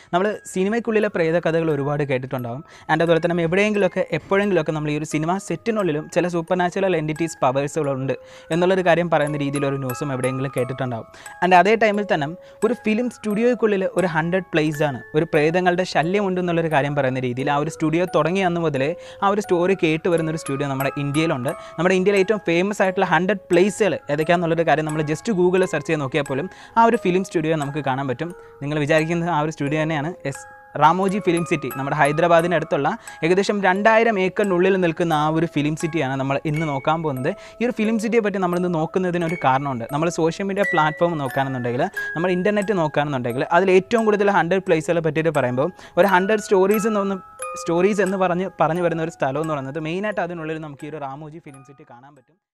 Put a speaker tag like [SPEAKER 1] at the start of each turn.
[SPEAKER 1] നമ്മൾ സിനിമയ്ക്കുള്ളിലെ പ്രേത കഥകൾ ഒരുപാട് കേട്ടിട്ടുണ്ടാവും ആൻഡ് അതുപോലെ തന്നെ എവിടെയെങ്കിലുമൊക്കെ എപ്പോഴെങ്കിലുമൊക്കെ നമ്മൾ ഈ ഒരു സിനിമ സെറ്റിനുള്ളിലും ചില സൂപ്പർ നാച്ചുറൽ എൻറ്റിറ്റീസ് പവേഴ്സുകളുണ്ട് എന്നുള്ളൊരു കാര്യം പറയുന്ന രീതിയിലൊരു ന്യൂസും എവിടെയെങ്കിലും കേട്ടിട്ടുണ്ടാവും ആൻഡ് അതേ ടൈമിൽ തന്നെ ഒരു ഫിലിം സ്റ്റുഡിയോയ്ക്കുള്ളിൽ ഒരു ഹൺഡ്രഡ് പ്ലേസ് ആണ് ഒരു പ്രേതങ്ങളുടെ ശല്യമുണ്ട് എന്നുള്ളൊരു കാര്യം പറയുന്ന രീതിയിൽ ആ ഒരു സ്റ്റുഡിയോ തുടങ്ങിയ അന്ന് മുതലേ ആ ഒരു സ്റ്റോറി കേട്ട് വരുന്ന ഒരു സ്റ്റുഡിയോ നമ്മുടെ ഇന്ത്യയിലുണ്ട് നമ്മുടെ ഇന്ത്യയിലെ ഏറ്റവും ഫേമസ് ആയിട്ടുള്ള ഹൺഡ്രഡ് പ്ലേസുകൾ ഏതൊക്കെയാണെന്നുള്ളൊരു കാര്യം നമ്മൾ ജസ്റ്റ് ഗൂഗിളിൽ സെർച്ച് ചെയ്ത് നോക്കിയാൽ പോലും ആ ഒരു ഫിലിം സ്റ്റുഡിയോ നമുക്ക് കാണാൻ പറ്റും നിങ്ങൾ വിചാരിക്കുന്നത് ആ ഒരു സ്റ്റുഡിയോ തന്നെയാണ് എസ് റാമോജി ഫിലിം സിറ്റി നമ്മുടെ ഹൈദരാബാദിന് അടുത്തുള്ള ഏകദേശം രണ്ടായിരം ഏക്കറിനുള്ളിൽ നിൽക്കുന്ന ആ ഒരു ഫിലിം സിറ്റിയാണ് നമ്മൾ ഇന്ന് നോക്കാൻ പോകുന്നത് ഈ ഒരു ഫിലിം സിറ്റിയെ പറ്റി നമ്മളിന്ന് നോക്കുന്നതിന് ഒരു കാരണമുണ്ട് നമ്മൾ സോഷ്യൽ മീഡിയ പ്ലാറ്റ്ഫോം നോക്കുകയാണെന്നുണ്ടെങ്കിൽ നമ്മൾ ഇൻ്റർനെറ്റ് നോക്കുകയാണെന്നുണ്ടെങ്കിൽ അതിൽ ഏറ്റവും കൂടുതൽ ഹൺഡ്രഡ് പ്ലേസുകളെ പറ്റിയിട്ട് പറയുമ്പോൾ ഒരു ഹൺഡ്രഡ് സ്റ്റോറീസ് എന്നൊന്ന് സ്റ്റോറീസ് എന്ന് പറഞ്ഞ് പറഞ്ഞു വരുന്ന ഒരു സ്ഥലം എന്ന് പറയുന്നത് മെയിനായിട്ട് അതിനുള്ളിൽ നമുക്ക് ഈ ഒരു റാമോജി ഫിലിം സിറ്റി കാണാൻ പറ്റും